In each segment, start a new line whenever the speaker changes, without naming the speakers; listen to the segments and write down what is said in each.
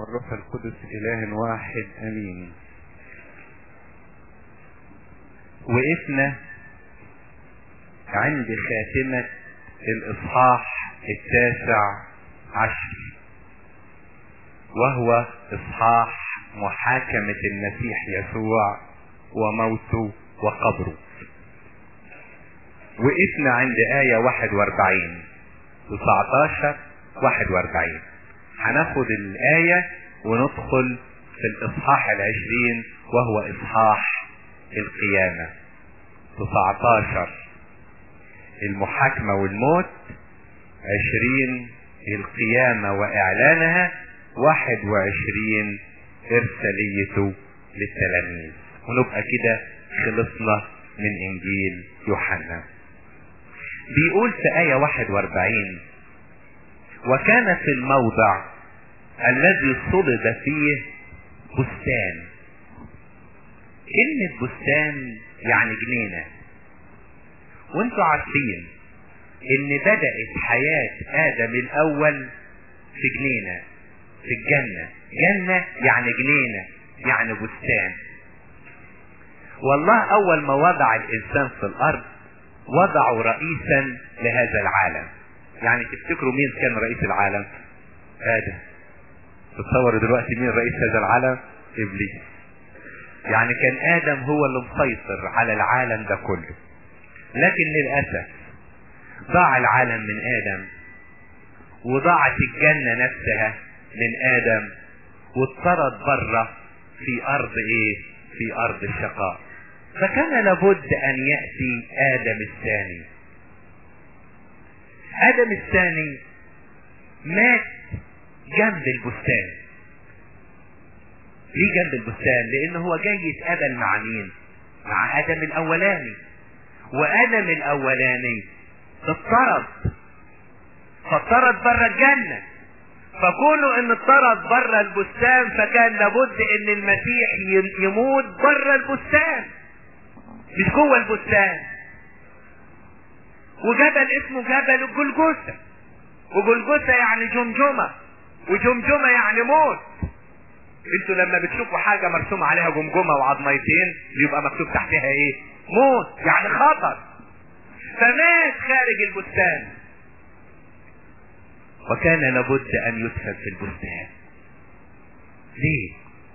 والروح القدس إله واحد أمين وقفنا عند خاتمة الإصحاح التاسع عشر وهو إصحاح محاكمة المسيح يسوع وموته وقبره وقفنا عند آية 41 19 41 هناخد الآية وندخل في الإصحاح العشرين وهو إصحاح القيامة 19 المحاكمة والموت 20 القيامة وإعلانها 21 إرساليته للتلاميذ ونبقى كده خلصنا من إنجيل يوحنا بيقول في آية 41 وكان في الموضع الذي صلب فيه بستان كلمة بستان يعني جنينة وانتوا عارفين ان بدأت حياة ادم الاول في جنينة في الجنة جنة يعني جنينة يعني بستان والله اول ما وضع الانسان في الارض وضعوا رئيسا لهذا العالم يعني تفتكروا مين كان رئيس العالم ادم تتصوروا دلوقتي مين رئيس هذا العالم ابليس يعني كان ادم هو اللي مسيطر على العالم ده كله لكن للاسف ضاع العالم من ادم وضاعت الجنه نفسها من ادم واضطرد بره في ارض ايه في ارض الشقاء فكان لابد ان ياتي ادم الثاني ادم الثاني مات جنب البستان ليه جنب البستان لان هو جاي يتقابل مع مين مع ادم الاولاني وادم الاولاني اضطرد فاضطرد بره الجنة فكونه ان اضطرد بره البستان فكان لابد ان المسيح يموت بره البستان مش جوه البستان وجبل اسمه جبل الجلجثة وجلجثة يعني جمجمة وجمجمة يعني موت انتوا لما بتشوفوا حاجة مرسوم عليها جمجمة وعظميتين يبقى مكتوب تحتها ايه موت يعني خطر فمات خارج البستان وكان لابد ان يدفن في البستان ليه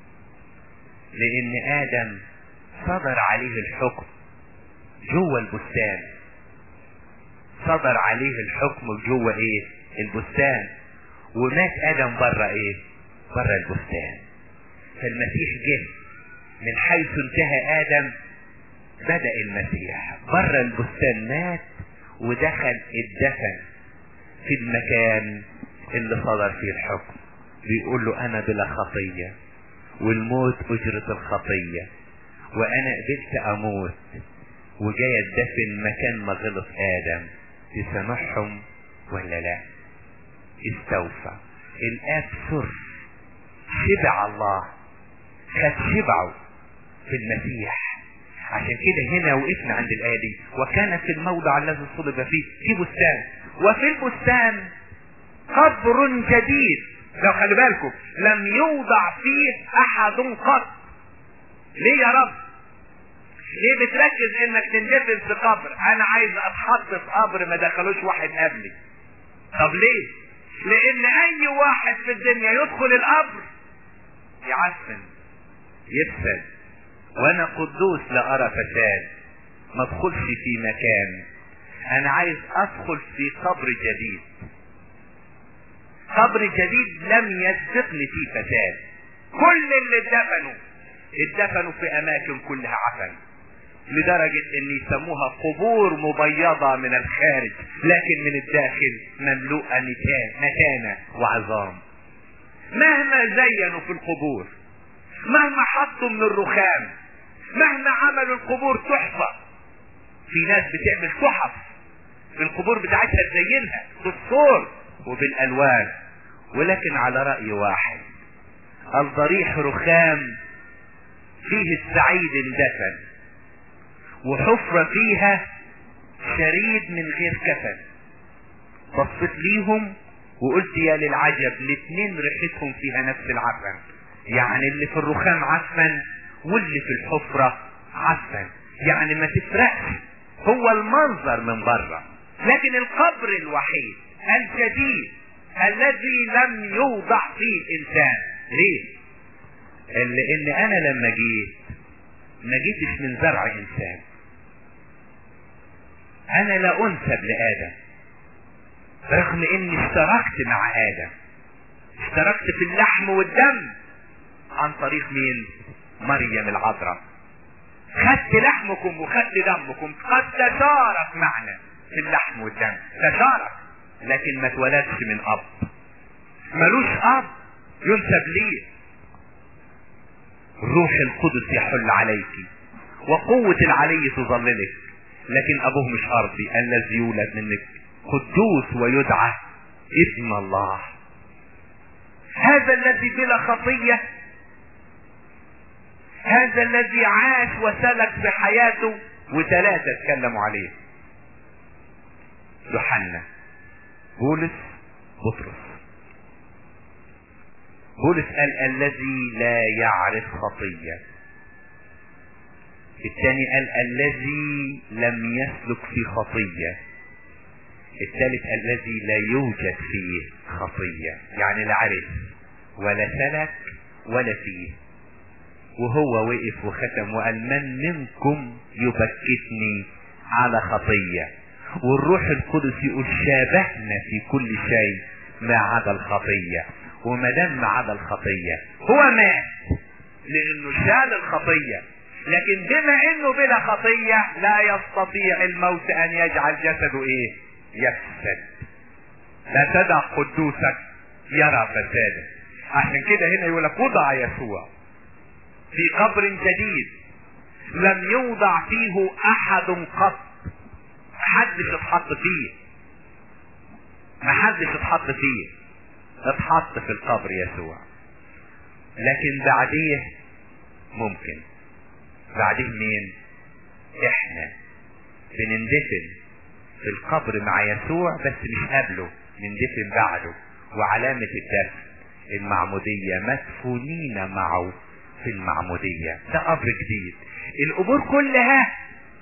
لان ادم صدر عليه الحكم جوه البستان صدر عليه الحكم جوه ايه البستان ومات ادم بره ايه بره البستان فالمسيح جه من حيث انتهى ادم بدأ المسيح بره البستان مات ودخل الدفن في المكان اللي صدر فيه الحكم بيقول له انا بلا خطية والموت اجرة الخطية وانا قبلت اموت وجاي اتدفن مكان ما غلط ادم تسامحهم ولا لا استوفى الاب سر شبع الله خد شبعه في المسيح عشان كده هنا وقفنا عند الآية دي وكان في الموضع الذي صلب فيه في بستان وفي البستان قبر جديد لو خلي بالكم لم يوضع فيه احد قط ليه يا رب ليه بتركز انك تندفن في قبر انا عايز اتحط في قبر ما دخلوش واحد قبلي طب ليه لان اي واحد في الدنيا يدخل القبر يعفن يفسد وانا قدوس لا ارى فساد ما ادخلش في مكان انا عايز ادخل في قبر جديد قبر جديد لم يسبقني فيه فساد كل اللي اتدفنوا اتدفنوا في اماكن كلها عفن لدرجة ان يسموها قبور مبيضة من الخارج لكن من الداخل مملوءة نتانة وعظام مهما زينوا في القبور مهما حطوا من الرخام مهما عملوا القبور تحفة في ناس بتعمل تحف القبور بتاعتها تزينها بالصور وبالالوان ولكن على رأي واحد الضريح رخام فيه السعيد اندفن وحفرة فيها شريد من غير كفن بصيت ليهم وقلت يا للعجب الاتنين ريحتهم فيها نفس العفن يعني اللي في الرخام عفن واللي في الحفرة عفن يعني ما تفرقش هو المنظر من بره لكن القبر الوحيد الجديد الذي لم يوضع فيه انسان ليه لان انا لما جيت ما جيتش من زرع انسان انا لا انسب لادم رغم اني اشتركت مع ادم اشتركت في اللحم والدم عن طريق مين مريم العذراء خدت لحمكم وخدت دمكم قد تشارك معنا في اللحم والدم تشارك لكن ما اتولدش من اب ملوش اب ينسب ليه الروح القدس يحل عليك وقوة العلي تظللك لكن ابوه مش ارضي الذي يولد منك قدوس ويدعى ابن الله هذا الذي بلا خطية هذا الذي عاش وسلك بحياته وثلاثة اتكلموا عليه يوحنا بولس بطرس بولس قال الذي لا يعرف خطية الثاني قال الذي لم يسلك في خطية الثالث الذي لا يوجد فيه خطية يعني لا عرف ولا سلك ولا فيه وهو وقف وختم وقال من منكم يبكتني على خطية والروح القدس يقول شابهنا في كل شيء ما عدا الخطية وما دام ما عدا الخطية هو مات لانه شال الخطية لكن بما انه بلا خطية لا يستطيع الموت ان يجعل جسده ايه يفسد لا تدع قدوسك يرى فسادا عشان كده هنا يقول لك وضع يسوع في قبر جديد لم يوضع فيه احد قط محدش اتحط فيه محدش اتحط فيه اتحط في القبر يسوع لكن بعديه ممكن بعديه مين احنا بنندفن في القبر مع يسوع بس مش قبله نندفن بعده وعلامة الدفن المعمودية مدفونين معه في المعمودية ده قبر جديد القبور كلها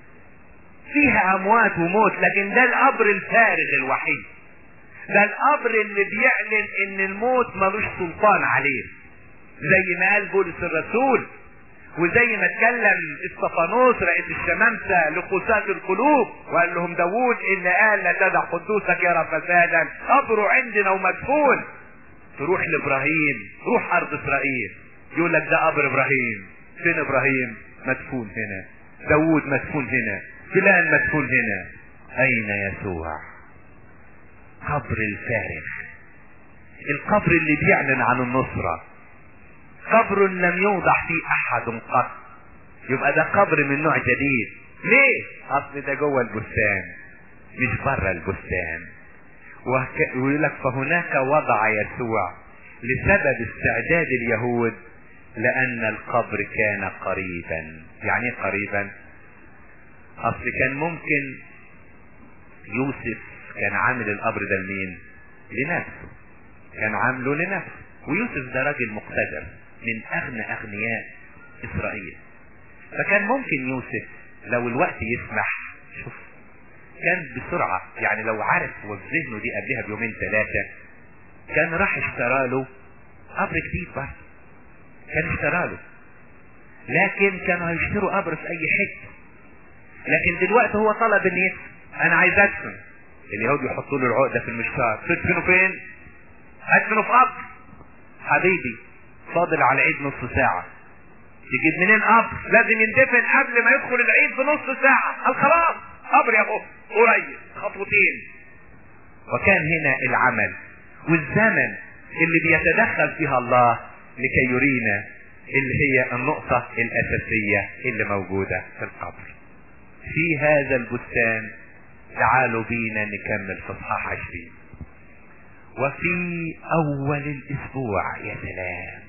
فيها اموات وموت لكن ده القبر الفارغ الوحيد ده القبر اللي بيعلن ان الموت ملوش سلطان عليه زي ما قال بولس الرسول وزي ما اتكلم استفانوس رئيس الشمامسة لقساة القلوب وقال لهم داوود ان قال لا تدع قدوسك يرى فسادا قبره عندنا ومدفون تروح لابراهيم روح ارض اسرائيل يقول لك ده قبر ابراهيم فين ابراهيم مدفون هنا داوود مدفون هنا فلان مدفون هنا اين يسوع قبر الفارغ القبر اللي بيعلن عن النصرة قبر لم يوضع فيه احد قط يبقى ده قبر من نوع جديد ليه اصل ده جوه البستان مش بره البستان وهك... ويقول لك فهناك وضع يسوع لسبب استعداد اليهود لان القبر كان قريبا يعني ايه قريبا اصل كان ممكن يوسف كان عامل القبر ده لمين لنفسه كان عامله لنفسه ويوسف ده راجل مقتدر من اغنى اغنياء اسرائيل فكان ممكن يوسف لو الوقت يسمح شوف كان بسرعة يعني لو عارف وفي ذهنه دي قبلها بيومين ثلاثة كان راح اشترى له قبر جديد برضه كان اشترى له لكن كانوا هيشتروا قبر في اي حته لكن دلوقتي هو طلب ان يدفن انا عايز ادفن اليهود يحطوا له العقده في المشوار تدفنوا فين ادفنوا في قبر حبيبي فاضل على العيد نص ساعه تجيب منين قبر لازم يندفن قبل ما يدخل العيد بنص ساعه قال خلاص قبر يا بابا قريب خطوتين وكان هنا العمل والزمن اللي بيتدخل فيها الله لكي يرينا اللي هي النقطة الأساسية اللي موجودة في القبر في هذا البستان تعالوا بينا نكمل في اصحاح عشرين وفي اول الاسبوع يا سلام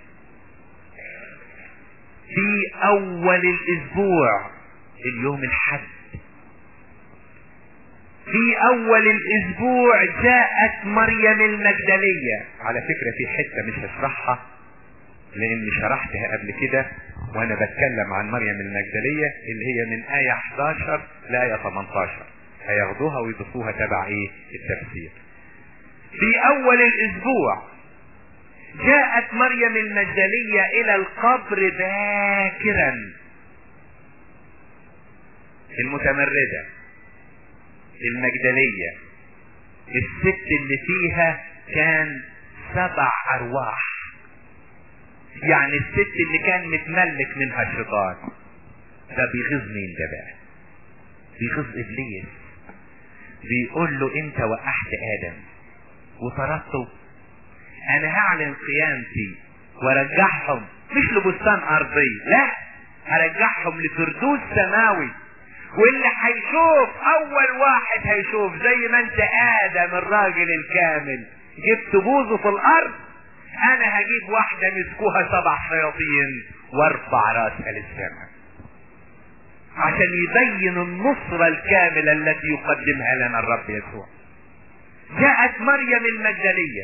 في اول الاسبوع اليوم الحد في اول الاسبوع جاءت مريم المجدلية على فكرة في حتة مش هشرحها لاني شرحتها قبل كده وانا بتكلم عن مريم المجدلية اللي هي من آية 11 لآية 18 هياخدوها ويضيفوها تبع ايه التفسير في اول الاسبوع جاءت مريم المجدلية الى القبر باكرا المتمردة المجدلية الست اللي فيها كان سبع ارواح يعني الست اللي كان متملك منها الشيطان ده بيغيظ مين ده بقى بيغيظ ابليس بيقول له انت وقحت ادم وطردته انا هعلن قيامتي وارجعهم مش لبستان ارضي لا هرجعهم لفردوس سماوي واللي هيشوف اول واحد هيشوف زي ما انت ادم الراجل الكامل جبت بوزه في الارض انا هجيب واحدة مسكوها سبع شياطين وارفع راسها للسماء عشان يبين النصرة الكاملة التي يقدمها لنا الرب يسوع جاءت مريم المجدلية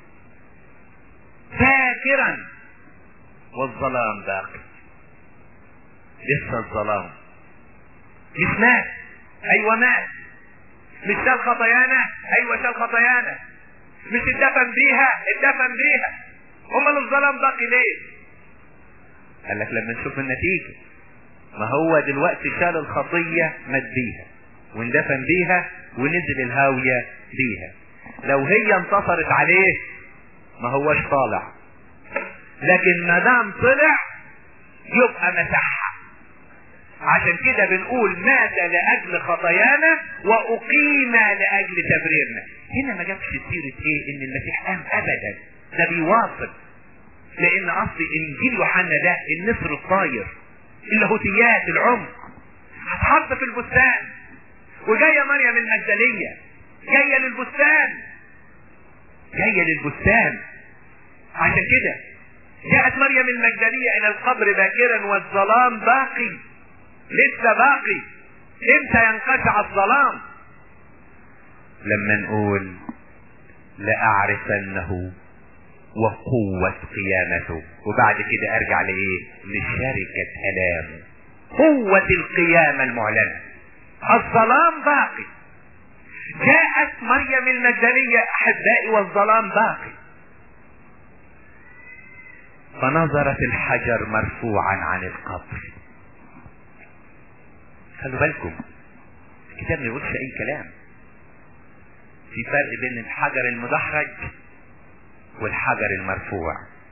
فاكرا والظلام باقي لسه الظلام مش مات ايوه مات مش شال خطايانا ايوه شال خطايانا مش اتدفن بيها اتدفن بيها امال الظلام باقي ليه قال لك لما نشوف النتيجة ما هو دلوقتي شال الخطية مات بيها واندفن بيها ونزل الهاوية بيها لو هي انتصرت عليه ما هوش طالع لكن ما دام طلع يبقى مسحها عشان كده بنقول مات لاجل خطايانا واقيم لاجل تبريرنا هنا ما جابش سيرة ايه ان المسيح قام ابدا ده بيواصل لان اصل انجيل يوحنا ده النسر الطاير اللاهوتيات العمق هتحط في البستان وجايه مريم المجدليه جايه للبستان جايه للبستان عشان كده جاءت مريم المجدليه الى القبر باكرا والظلام باقي لسه باقي امتى ينقطع الظلام لما نقول لأعرفنه وقوة قيامته وبعد كده ارجع لايه لشركة الام قوة القيامة المعلنة الظلام باقي جاءت مريم المجدلية احبائي والظلام باقي فنظرت الحجر مرفوعا عن القبر خلوا بالكم الكتاب ما يقولش اي كلام في فرق بين الحجر المدحرج والحجر المرفوع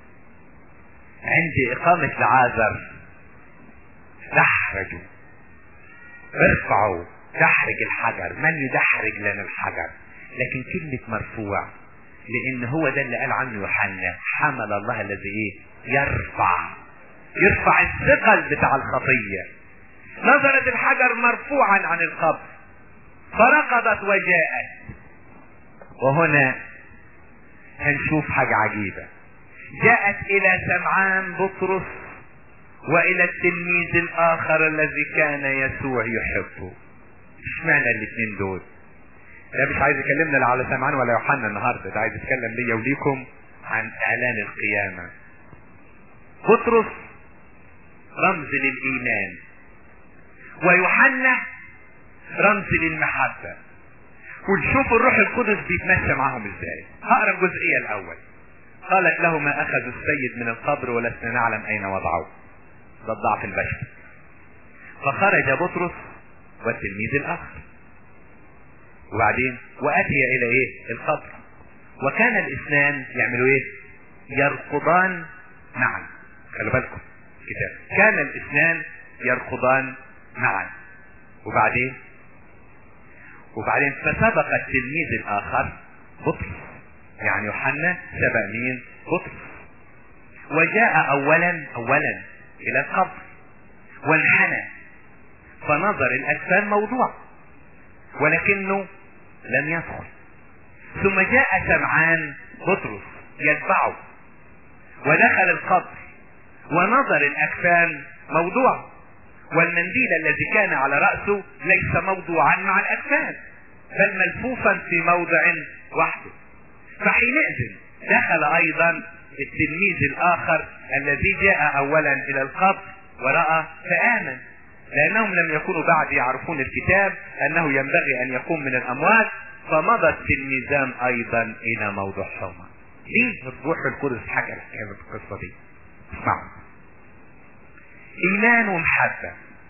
عند اقامة العازر دحرجوا ارفعوا دحرج الحجر من يدحرج لنا الحجر لكن كلمة مرفوع لان هو ده اللي قال عنه يوحنا حمل الله الذي ايه يرفع يرفع الثقل بتاع الخطية نظرت الحجر مرفوعا عن القبر فرقدت وجاءت وهنا هنشوف حاجة عجيبة جاءت الى سمعان بطرس والى التلميذ الاخر الذي كان يسوع يحبه اشمعنى الاثنين دول ده مش عايز يكلمنا لا على سمعان ولا يوحنا النهارده ده عايز يتكلم ليا وليكم عن اعلان القيامة بطرس رمز للايمان ويوحنا رمز للمحبة ونشوف الروح القدس بيتمشى معاهم ازاي هقرا الجزئية الاول قالت له ما اخذ السيد من القبر ولسنا نعلم اين وضعه ده الضعف البشري فخرج بطرس والتلميذ الاخر وبعدين واتي الى ايه القبر وكان الاثنان يعملوا ايه يرقضان معا خلوا بالكم كتاب كان الاثنان يرقضان معا وبعدين وبعدين فسبق التلميذ الاخر بطرس يعني يوحنا سبق مين بطرس وجاء اولا اولا الى القبر وانحنى فنظر الاجسام موضوع ولكنه لم يدخل ثم جاء سمعان بطرس يتبعه ودخل القبر ونظر الاكفان موضوع والمنديل الذي كان على رأسه ليس موضوعا مع الأكفان بل ملفوفا في موضع وحده فحينئذ دخل ايضا التلميذ الاخر الذي جاء اولا الى القبر ورأى فآمن لانهم لم يكونوا بعد يعرفون الكتاب انه ينبغي ان يقوم من الاموات فمضى التلميذان ايضا الى موضعهما ليه الروح القدس حكى الحكايه القصه دي اسمعوا ايمان ومحبه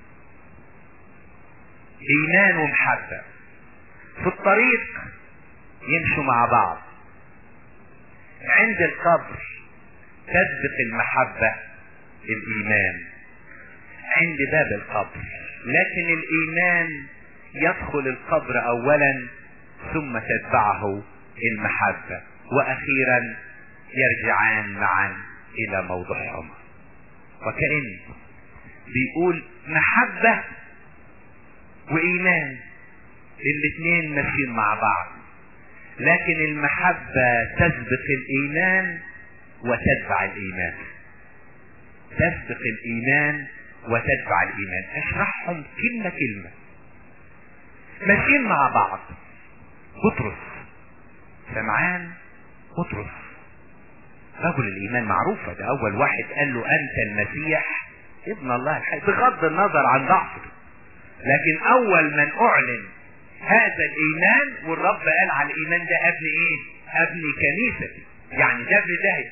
ايمان ومحبه في الطريق يمشوا مع بعض عند القبر تسبق المحبه الايمان عند باب القبر لكن الايمان يدخل القبر اولا ثم تتبعه المحبة واخيرا يرجعان معا الى موضعهما وكأن بيقول محبة وايمان الاثنين ماشيين مع بعض لكن المحبة تسبق الايمان وتتبع الايمان تسبق الايمان وتتبع الايمان اشرحهم كلمة كلمة ماشيين مع بعض بطرس سمعان بطرس رجل الايمان معروفة ده اول واحد قال له انت المسيح ابن الله الحي بغض النظر عن ضعفه لكن اول من اعلن هذا الايمان والرب قال على الايمان ده ابني ايه ابني كنيستي يعني ده ابن ده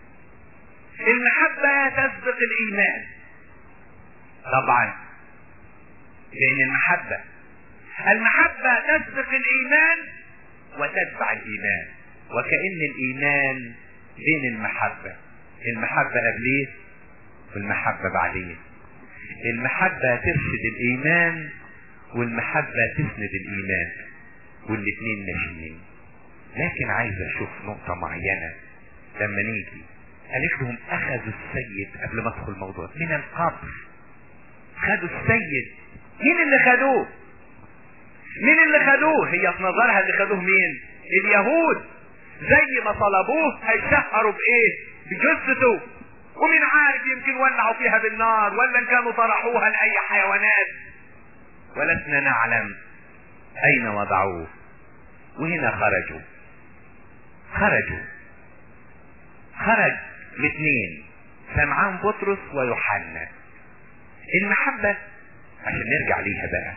المحبة تسبق الايمان طبعا لان المحبة المحبة تسبق الايمان وتتبع الايمان وكأن الايمان بين المحبة المحبة قبليه والمحبة بعديه المحبة ترشد الايمان والمحبة تسند الايمان والاتنين ماشيين لكن عايز اشوف نقطة معينة لما نيجي قالت لهم اخذوا السيد قبل ما ادخل الموضوع من القبر خدوا السيد مين اللي خدوه مين اللي خدوه هي في نظرها اللي خدوه مين اليهود زي ما طلبوه هيشهروا بايه بجثته ومين عارف يمكن ولعوا فيها بالنار ولا ان كانوا طرحوها لاي حيوانات ولسنا نعلم اين وضعوه وهنا خرجوا خرجوا خرج الاثنين سمعان بطرس ويوحنا المحبة عشان نرجع ليها بقى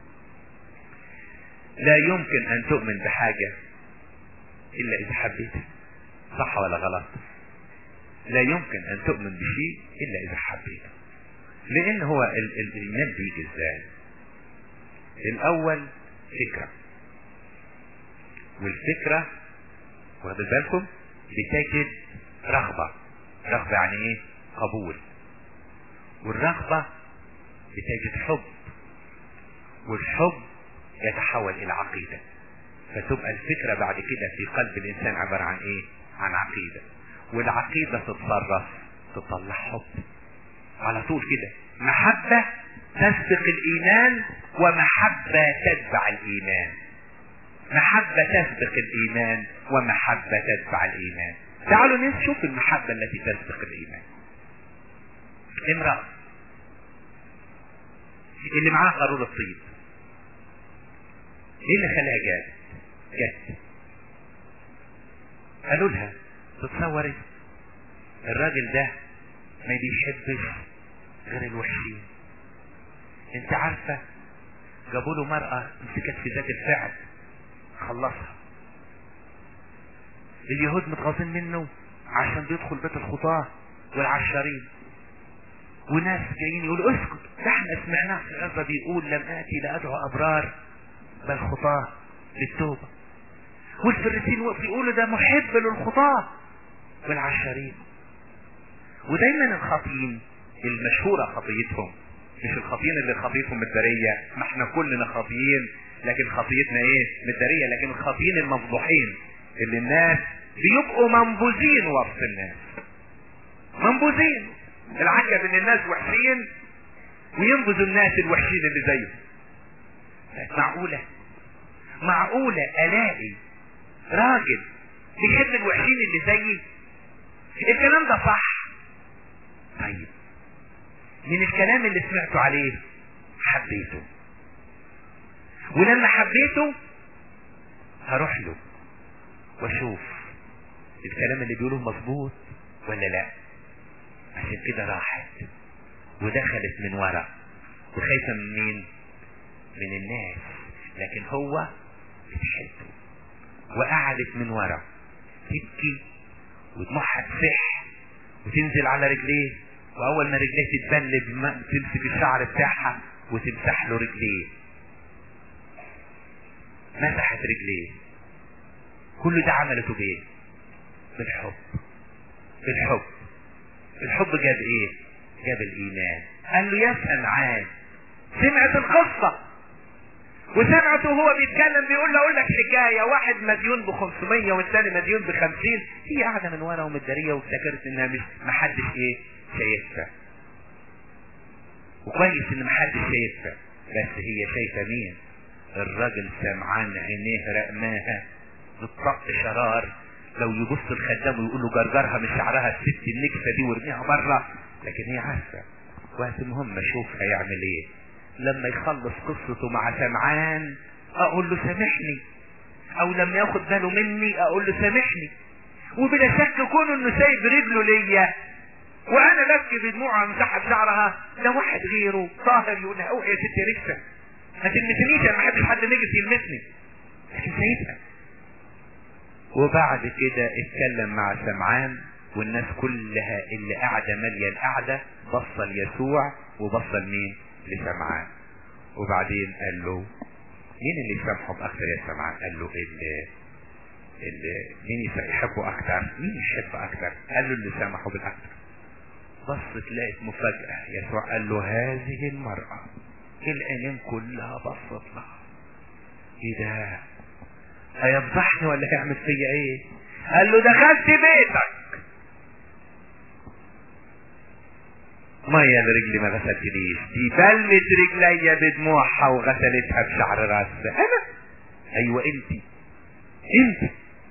لا يمكن ان تؤمن بحاجة الا اذا حبيتها صح ولا غلط لا يمكن ان تؤمن بشيء الا اذا حبيته لان هو ال- ال- الايمان بيجي ازاي الاول فكرة والفكرة واخد بالكم بتجد رغبة رغبة يعني ايه قبول والرغبة بتجد حب والحب يتحول الى عقيدة فتبقى الفكرة بعد كده في قلب الانسان عبارة عن ايه عن عقيدة والعقيدة تتصرف تطلع حب على طول كده محبة تسبق الايمان ومحبة تتبع الايمان محبة تسبق الايمان ومحبة تتبع الايمان تعالوا نشوف المحبة التي تسبق الايمان امرأة اللي معاها قارورة الطيب ايه اللي خلاها جات جت قالوا لها تتصوري الراجل ده ما بيحبش غير الوحشين انت عارفة جابوا له مرأة مسكت في ذات الفعل خلصها اليهود متغاظين منه عشان بيدخل بيت الخطاة والعشارين وناس جايين يقولوا اسكت ده احنا سمعناه في العظة بيقول لم اتي لادعو ابرار بل خطاة للتوبة والفريسين وقفوا يقولوا ده محب للخطاة والعشارين ودايما الخاطئين المشهورة خطيتهم مش الخاطئين اللي خطيتهم مدارية ما احنا كلنا خاطئين لكن خطيتنا ايه مدارية لكن الخاطئين المفضوحين اللي الناس بيبقوا منبوذين وسط الناس منبوذين العجب ان الناس وحشين وينبذوا الناس الوحشين اللي زيهم معقولة معقولة الاقي راجل بيحب الوحشين اللي زيي الكلام ده صح طيب من الكلام اللي سمعته عليه حبيته ولما حبيته هروح له واشوف الكلام اللي بيقوله مظبوط ولا لا عشان كده راحت ودخلت من ورا وخايفه من مين من الناس لكن هو بتحبه وقعدت من ورا تبكي ودموعها تفح وتنزل على رجليه واول ما رجليه تتبلد تمسك الشعر بتاعها وتمسح له رجليه مسحت رجليه كل ده عملته بايه بالحب بالحب الحب جاب ايه جاب الايمان قال له يا سمعان سمعت القصة وسمعته وهو بيتكلم بيقول له اقول لك حكايه واحد مديون ب 500 والثاني مديون ب 50 هي قاعده من ورا ومتداريه وافتكرت انها مش محدش ايه شايفها وكويس ان محدش شايفها بس هي شايفه مين الراجل سمعان عينيه رقماها بتطق شرار لو يبص الخدام ويقول له جرجرها من شعرها الست النكسه دي وارميها بره لكن هي عارفه وقت المهم اشوف هيعمل ايه لما يخلص قصته مع سمعان اقول له سامحني او لما ياخد باله مني اقول له سامحني وبلا شك كونه انه سايب رجله ليا وانا ببكي بدموعها مسحب شعرها ده واحد غيره طاهر يقول لها اوعي يا ست ركسه ما تلمسنيش انا ما بحبش حد نجس يلمسني لكن سايبها وبعد كده اتكلم مع سمعان والناس كلها اللي قاعده ماليه القعده بصه ليسوع وبصه لمين؟ لسمعان وبعدين قال له مين اللي يسامحه باكتر يا سمعان؟ قال له اللي اللي مين يحبه اكتر؟ مين يحب اكتر؟ قال له اللي سامحه بالاكتر بصت لقيت مفاجأة يسوع قال له هذه المرأة العينين كلها بصت لها ايه ده هيفضحني ولا هيعمل فيا ايه قال له دخلت بيتك مية لرجلي ما غسلتليش دي بلت رجليا بدموعها وغسلتها بشعر راسها انا ايوه انت انت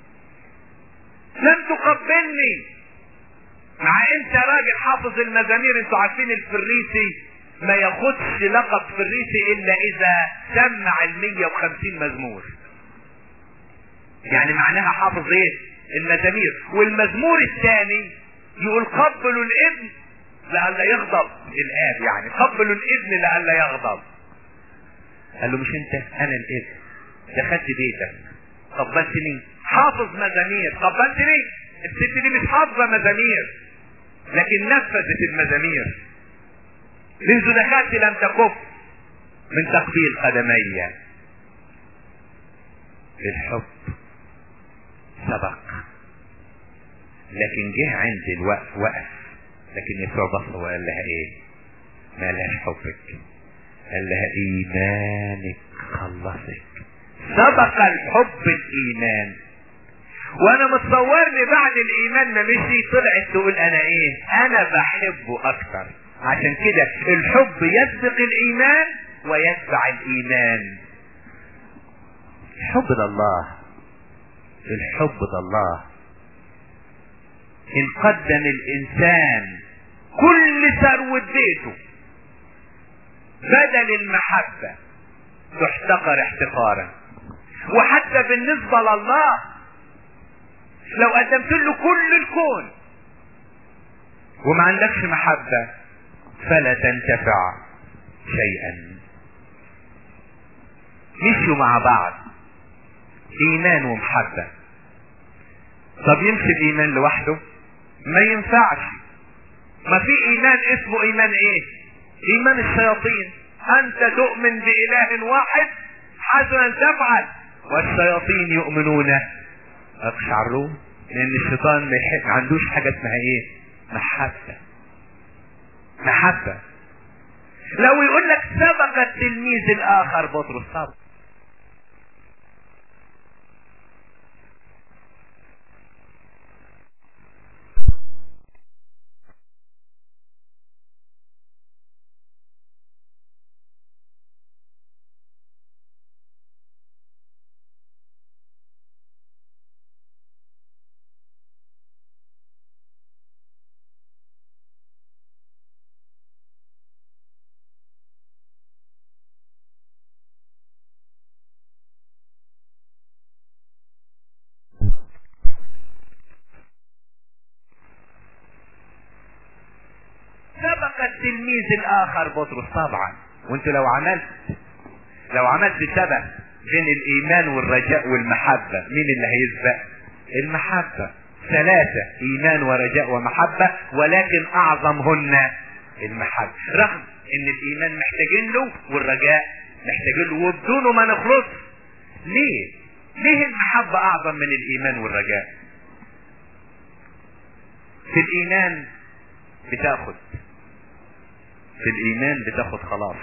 لم تقبلني مع انت راجل حافظ المزامير انتوا عارفين الفريسي ما ياخدش لقب فريسي الا اذا سمع المية وخمسين مزمور يعني معناها حافظ ايه المزامير والمزمور الثاني يقول قبلوا الابن لئلا يغضب الاب يعني قبلوا الابن لئلا يغضب قال له مش انت انا الابن دخلت بيتك قبلتني حافظ مزامير قبلتني الست دي مش حافظه مزامير لكن نفذت المزامير منذ دخلت لم تكف من تقبيل قدمي الحب سبق لكن جه عند الوقف وقف لكن يسوع بص وقال لها ايه ما لهاش حبك قال لها ايمانك خلصك سبق الحب الايمان وانا متصورني بعد الايمان ما مشي طلعت تقول انا ايه انا بحبه اكتر عشان كده الحب يسبق الايمان ويتبع الايمان الحب ده الله الحب ده الله ان قدم الانسان كل ثروة بيته بدل المحبة تحتقر احتقارا وحتى بالنسبة لله لو قدمت له كل الكون وما عندكش محبة فلا تنتفع شيئا مشوا مع بعض ايمان ومحبة طب يمشي الايمان لوحده ما ينفعش ما في ايمان اسمه ايمان ايه ايمان الشياطين انت تؤمن باله واحد حسنا تفعل والشياطين يؤمنون اقشعرون لان الشيطان ما يحب عندوش حاجه اسمها ايه محبه محبه لو يقول لك سبق التلميذ الاخر بطرس سبق التلميذ الاخر بطرس طبعا وانت لو عملت لو عملت سبب بين الايمان والرجاء والمحبة مين اللي هيسبق المحبة ثلاثة ايمان ورجاء ومحبة ولكن اعظمهن المحبة رغم ان الايمان محتاجين له والرجاء محتاجين له وبدونه ما نخلص ليه ليه المحبة اعظم من الايمان والرجاء في الايمان بتاخد في الايمان بتاخد خلاص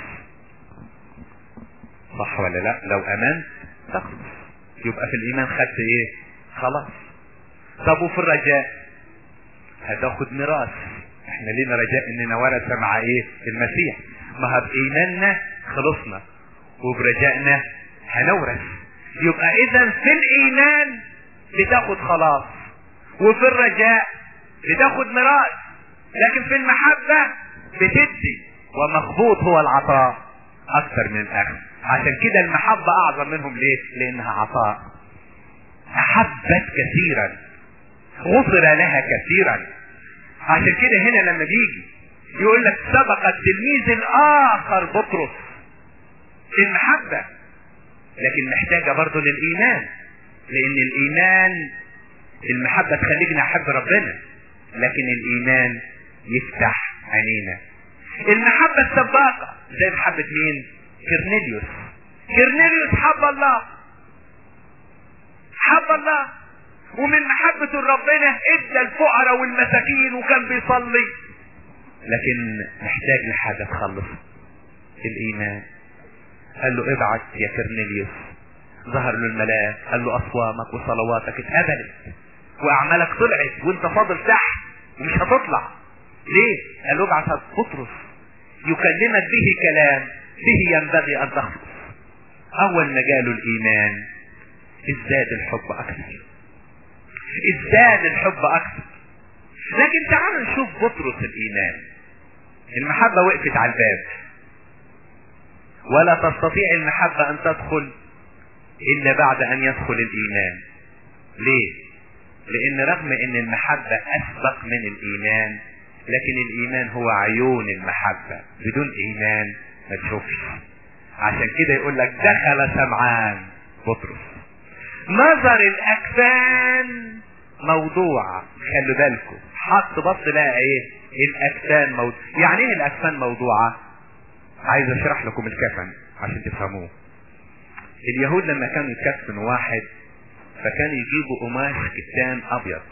صح ولا لا لو امنت تخلص يبقى في الايمان خدت ايه خلاص طب وفي الرجاء هتاخد ميراث احنا لينا رجاء اننا ورثة مع ايه المسيح ما بإيماننا خلصنا وبرجائنا هنورث يبقى اذا في الايمان بتاخد خلاص وفي الرجاء بتاخد ميراث لكن في المحبة بتدي ومخبوط هو العطاء اكثر من الاخذ عشان كده المحبة اعظم منهم ليه لانها عطاء احبت كثيرا غفر لها كثيرا عشان كده هنا لما بيجي يقول لك سبق التلميذ الاخر بطرس المحبة لكن محتاجة برضه للايمان لان الايمان المحبة تخلينا نحب ربنا لكن الايمان يفتح عينينا المحبة السباقة زي محبة مين كرنيليوس كرنيليوس حب الله حب الله ومن محبة ربنا ادى الفقراء والمساكين وكان بيصلي لكن محتاج لحاجة تخلص الايمان قال له ابعت يا كرنيليوس ظهر له الملاك قال له اصوامك وصلواتك اتقبلت واعمالك طلعت وانت فاضل تحت ومش هتطلع ليه قال له ابعت بطرس يكلمك به كلام به ينبغي ان تخلص اول ما جاله الايمان ازداد الحب اكثر ازداد الحب اكثر لكن تعالوا نشوف بطرس الايمان المحبة وقفت على الباب ولا تستطيع المحبة ان تدخل الا بعد ان يدخل الايمان ليه لان رغم ان المحبة اسبق من الايمان لكن الايمان هو عيون المحبة بدون ايمان ما تشوفش عشان كده يقول لك دخل سمعان بطرس نظر الاكفان موضوعة خلوا بالكم حط بص لقى ايه الاكفان موضوع يعني ايه الاكفان موضوعة عايز اشرح لكم الكفن عشان تفهموه اليهود لما كانوا يكفنوا واحد فكانوا يجيبوا قماش كتان ابيض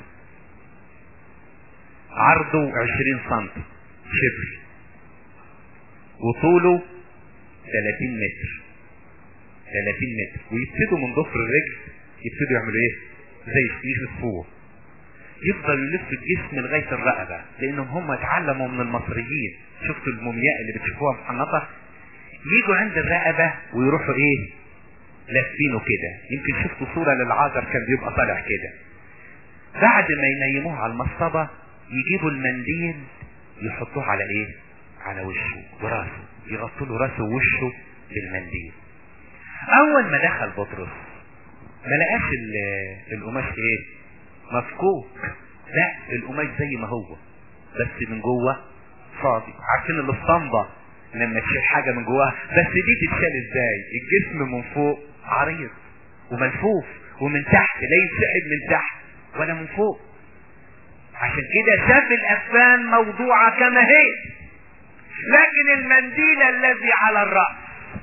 عرضه عشرين سنتي شبر وطوله 30 متر 30 متر ويبتدوا من ضفر الرجل يبتدوا يعملوا ايه زي يلفوه يفضل يلف الجسم لغاية الرقبة لانهم هم اتعلموا من المصريين شفتوا المومياء اللي بتشوفوها محنطة يجوا عند الرقبة ويروحوا ايه لافينه كده يمكن شفتوا صورة للعازر كان بيبقى طالع كده بعد ما ينيموه على المصطبة يجيبوا المنديل يحطوه على ايه على وشه وراسه يغطوا له راسه ووشه بالمنديل اول ما دخل بطرس ما لقاش القماش ايه مفكوك لا القماش زي ما هو بس من جوه فاضي عارفين الاسطمبة لما تشيل حاجة من جواها بس دي تتشال ازاي الجسم من فوق عريض وملفوف ومن تحت لا ينسحب من تحت ولا من فوق عشان كده شاف الافان موضوعة كما هي لكن المنديل الذي على الرأس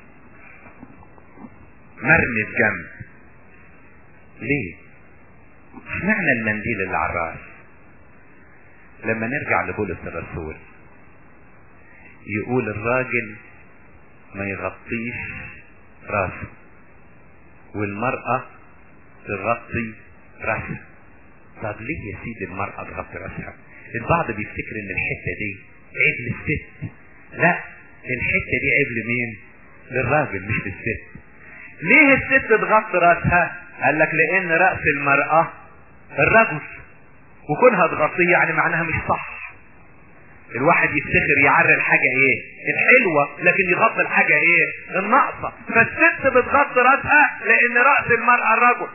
مرمي في جنب ليه اشمعنى المنديل اللي على الرأس لما نرجع لبولس الرسول يقول الراجل ما يغطيش راسه والمرأة تغطي راسها طب ليه يا سيدي المرأة تغطي راسها البعض بيفتكر ان الحتة دي عيب للست لا الحتة دي عيب لمين للراجل مش للست ليه الست تغطي راسها قال لك لان رأس المرأة الرجل وكونها تغطيه يعني معناها مش صح الواحد يفتخر يعري الحاجة ايه الحلوة لكن يغطي الحاجة ايه الناقصة فالست بتغطي راسها لان رأس المرأة الرجل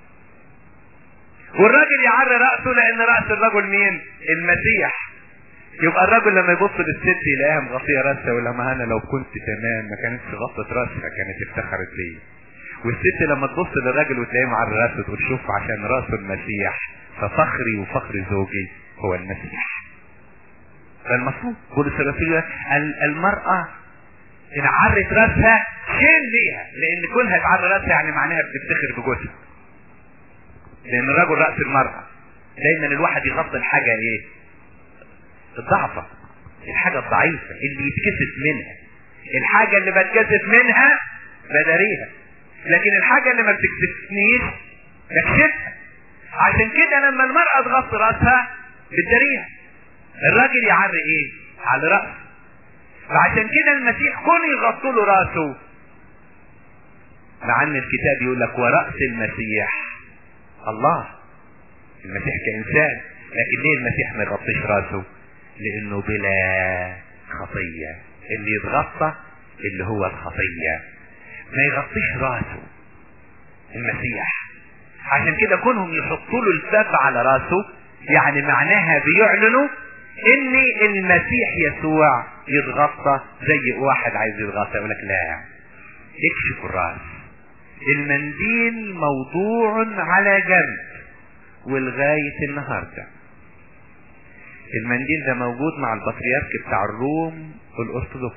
والراجل يعري رأسه لان رأس الرجل مين المسيح يبقى الراجل لما يبص للست يلاقيها مغطيه راسها يقول لها ما انا لو كنت تمام ما كانتش غطت راسها كانت افتخرت بيا والست لما تبص للراجل وتلاقيه مع راسه تقول شوف عشان راسه المسيح ففخري وفخر زوجي هو المسيح فالمفروض بولس الرسول المرأة إن عرت راسها شين ليها لأن كونها تعري راسها يعني معناها بتفتخر بجوزها لأن الرجل رأس المرأة دايما الواحد يغطي الحاجة إيه؟ الضعفة الحاجة الضعيفة اللي يتكسف منها الحاجة اللي بتكسف منها بداريها لكن الحاجة اللي ما بتكسفنيش بكشفها عشان كده لما المرأة تغطي راسها بتداريها الراجل يعري ايه على رأسه فعشان كده المسيح كون يغطوا له راسه مع ان الكتاب يقول لك ورأس المسيح الله المسيح كإنسان لكن ليه المسيح ما يغطيش راسه لانه بلا خطية اللي يتغطى اللي هو الخطية ما يغطيش راسه المسيح عشان كده كونهم يحطوا له الفاف على راسه يعني معناها بيعلنوا ان المسيح يسوع يتغطى زي واحد عايز يتغطى يقول لك لا اكشف الراس المنديل موضوع على جنب ولغاية النهاردة المنديل ده موجود مع البطريرك بتاع الروم الارثوذكس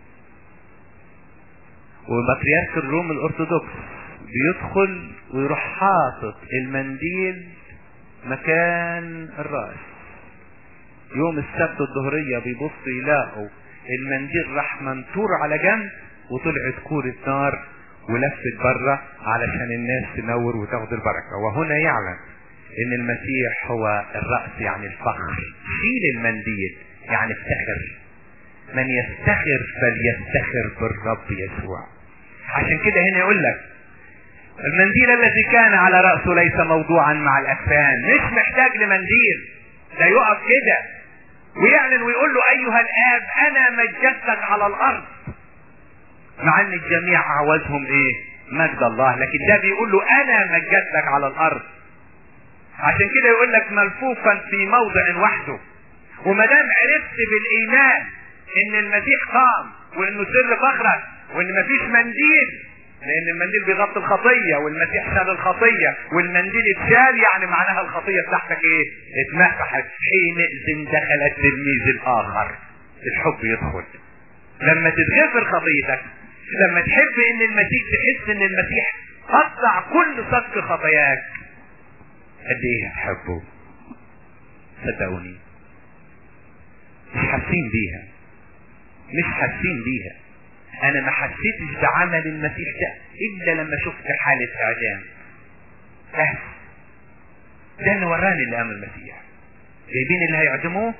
وبطريرك الروم الارثوذكس بيدخل ويروح حاطط المنديل مكان الراس يوم السبت الظهرية بيبص يلاقوا المنديل راح منطور على جنب وطلعت كورة نار ولفت بره علشان الناس تنور وتاخد البركة وهنا يعلم ان المسيح هو الرأس يعني الفخر شيل المنديل يعني افتخر من يفتخر فليفتخر بالرب يسوع عشان كده هنا يقول لك المنديل الذي كان على رأسه ليس موضوعا مع الأكفان مش محتاج لمنديل ده يقف كده ويعلن ويقول له أيها الآب أنا مجدتك على الأرض مع أن الجميع عاوزهم إيه مجد الله لكن ده بيقول له أنا مجدتك على الأرض عشان كده يقول لك ملفوفا في موضع وحده وما دام عرفت بالإيمان إن المسيح قام وإنه سر فخرك وإن مفيش منديل لان المنديل بيغطي الخطية والمسيح شال الخطية والمنديل اتشال يعني معناها الخطية بتاعتك ايه اتمسحت حينئذ دخل التلميذ الاخر الحب يدخل لما تتغفر خطيتك لما تحب ان المسيح تحس ان المسيح قطع كل صك خطاياك قد ايه هتحبه صدقوني مش حاسين بيها مش حاسين بيها انا ما حسيتش بعمل المسيح ده الا لما شفت حالة اعدام بس ده اللي وراني اللي قام المسيح جايبين اللي هيعدموه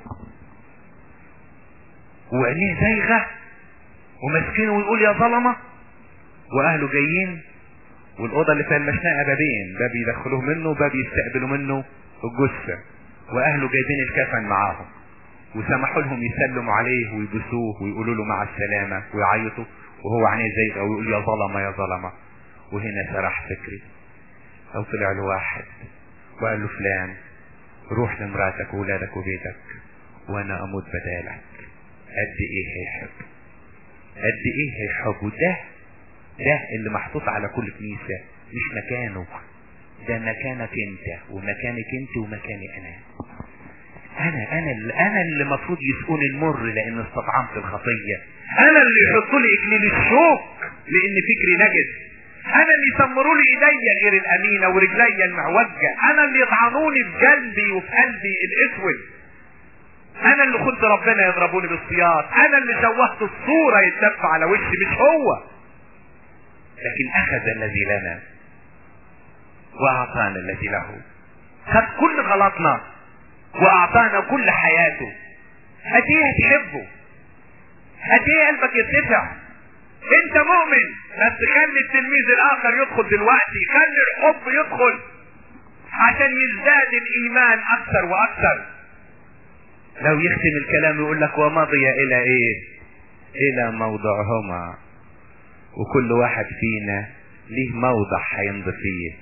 وعينيه زايغة وماسكينه ويقول يا ظلمة واهله جايين والاوضه اللي فيها المشنقه بابين باب يدخلوه منه وباب يستقبلوا منه الجثه واهله جايبين الكفن معاهم وسمحوا لهم يسلموا عليه ويبوسوه ويقولوا له مع السلامة ويعيطوا وهو عينيه زي ويقول يا ظلمة يا ظلمة وهنا سرح فكري او طلع له واحد وقال له فلان روح لمراتك وولادك وبيتك وانا اموت بدالك قد ايه هيحب قد ايه هيحب وده ده اللي محطوط على كل كنيسة مش مكانه ده مكانك انت ومكانك انت ومكاني انا انا انا اللي انا اللي المفروض يسقوني المر لان استطعمت الخطيه انا اللي يحطوا لي اكليل الشوك لان فكري نجس انا اللي يسمروا لي ايديا غير الامينه ورجليا المعوجه انا اللي يطعنوني في قلبي وفي قلبي الاسود انا اللي كنت ربنا يضربوني بالسياط انا اللي شوهت الصوره يتدفى على وشي مش هو لكن اخذ الذي لنا واعطانا الذي له خد كل غلطنا واعطانا كل حياته قد ايه هتحبه قد ايه قلبك يرتفع انت مؤمن بس خلي التلميذ الاخر يدخل دلوقتي خلي الحب يدخل عشان يزداد الايمان اكثر واكثر لو يختم الكلام يقول لك ومضي الى ايه الى موضعهما وكل واحد فينا ليه موضع هيمضي فيه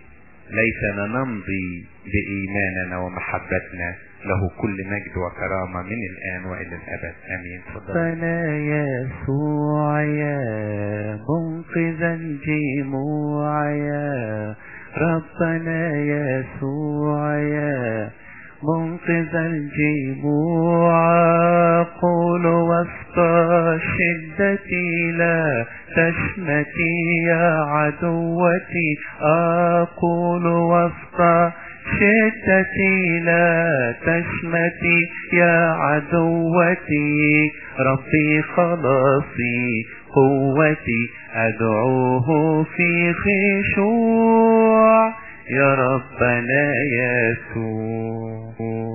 ليتنا نمضي بإيماننا ومحبتنا له كل مجد وكرامة من الآن وإلى الأبد آمين تفضل
ربنا يسوع يا منقذ الجموع يا ربنا يسوع يا منقذ الجموع قول وسط شدتي لا تشمتي يا عدوتي أقول وسط شدتي لا تشمتي يا عدوتي ربي خلاصي قوتي أدعوه في خشوع يا ربنا يسوع